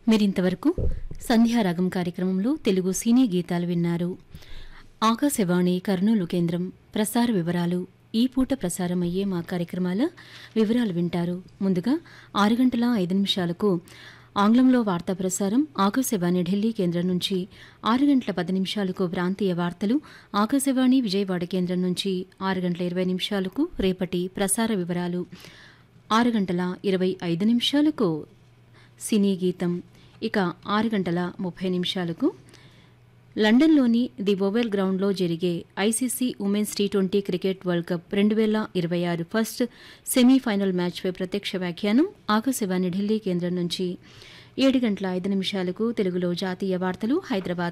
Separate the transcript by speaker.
Speaker 1: మీరింతవరకు సంధ్యారాగం కార్యక్రమంలో తెలుగు సినీ గీతాలు విన్నారు ఆకాశవాణి కర్నూలు కేంద్రం ప్రసార వివరాలు ఈ పూట ప్రసారమయ్యే మా కార్యక్రమాల వివరాలు వింటారు ముందుగా ఆరు గంటల ఐదు నిమిషాలకు ఆంగ్లంలో వార్తా ప్రసారం ఆకాశవాణి ఢిల్లీ కేంద్రం నుంచి ఆరు గంటల పది నిమిషాలకు ప్రాంతీయ వార్తలు ఆకాశవాణి విజయవాడ కేంద్రం నుంచి ఆరు గంటల ఇరవై నిమిషాలకు రేపటి ప్రసార వివరాలు ఆరు గంటల ఇరవై ఐదు నిమిషాలకు సినీ గీతం ఇక ఆరు గంటల ముప్పై నిమిషాలకు లండన్లోని ది ఓవెల్ గ్రౌండ్లో జరిగే ICC women's T twenty cricket world cup రెండు వేల ఇరవై ఆరు ఫస్ట్ సెమీఫైనల్ మ్యాచ్పై ప్రత్యక్ష వ్యాఖ్యానం ఆకాశవాణి ఢిల్లీ కేంద్రం నుంచి ఏడు గంటల ఐదు నిమిషాలకు తెలుగులో జాతీయ వార్తలు హైదరాబాద్